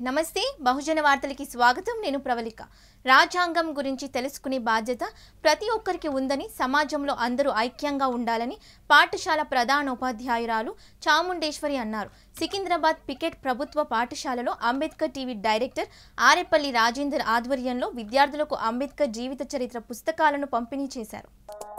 నమస్తే బహుజన వార్తలకి స్వాగతం నేను ప్రవళిక రాజ్యాంగం గురించి తెలుసుకునే బాధ్యత ప్రతి ఒక్కరికి ఉందని సమాజంలో అందరూ ఐక్యంగా ఉండాలని పాఠశాల ప్రధానోపాధ్యాయురాలు చాముండేశ్వరి అన్నారు సికింద్రాబాద్ పికెట్ ప్రభుత్వ పాఠశాలలో అంబేద్కర్ టీవీ డైరెక్టర్ ఆరేపల్లి రాజేందర్ ఆధ్వర్యంలో విద్యార్థులకు అంబేద్కర్ జీవిత చరిత్ర పుస్తకాలను పంపిణీ చేశారు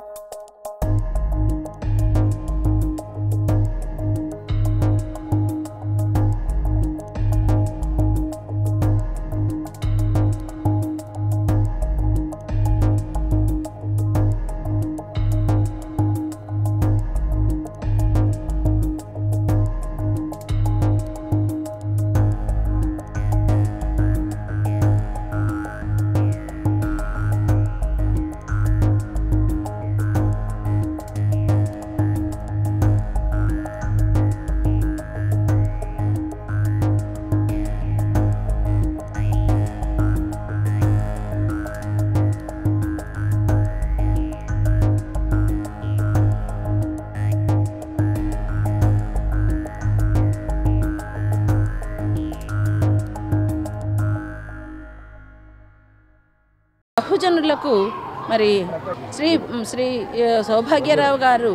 బహుజనులకు మరి శ్రీ శ్రీ ఆ, సౌభాగ్యరావు గారు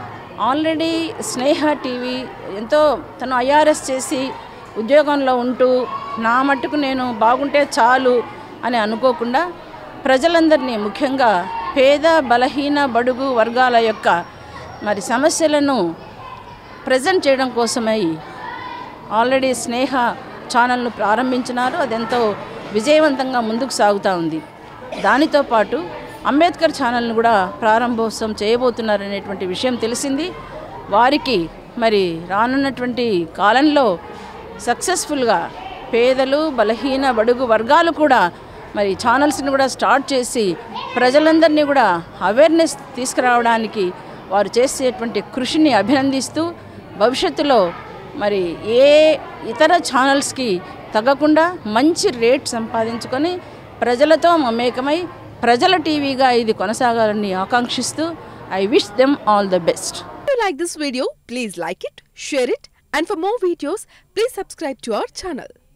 ఆల్రెడీ స్నేహ టీవీ ఎంతో తను ఐఆర్ఎస్ చేసి ఉద్యోగంలో ఉంటూ నా మట్టుకు నేను బాగుంటే చాలు అని అనుకోకుండా ప్రజలందరినీ ముఖ్యంగా పేద బలహీన బడుగు వర్గాల యొక్క మరి సమస్యలను ప్రజెంట్ చేయడం కోసమై ఆల్రెడీ స్నేహ ఛానల్ను ప్రారంభించినారు అదెంతో విజయవంతంగా ముందుకు సాగుతూ ఉంది దానితో పాటు అంబేద్కర్ ఛానల్ను కూడా ప్రారంభోత్సవం చేయబోతున్నారు అనేటువంటి విషయం తెలిసింది వారికి మరి రానున్నటువంటి కాలంలో సక్సెస్ఫుల్గా పేదలు బలహీన బడుగు వర్గాలు కూడా మరి ఛానల్స్ని కూడా స్టార్ట్ చేసి ప్రజలందరినీ కూడా అవేర్నెస్ తీసుకురావడానికి వారు చేసేటువంటి కృషిని అభినందిస్తూ భవిష్యత్తులో మరి ఏ ఇతర ఛానల్స్కి తగ్గకుండా మంచి రేట్ సంపాదించుకొని ప్రజలతో మమేకమై ప్రజల టీవీగా ఇది కొనసాగాలని ఆకాంక్షిస్తూ I wish them all the best If you like this video, please like it, share it, and for more videos, please subscribe to our channel.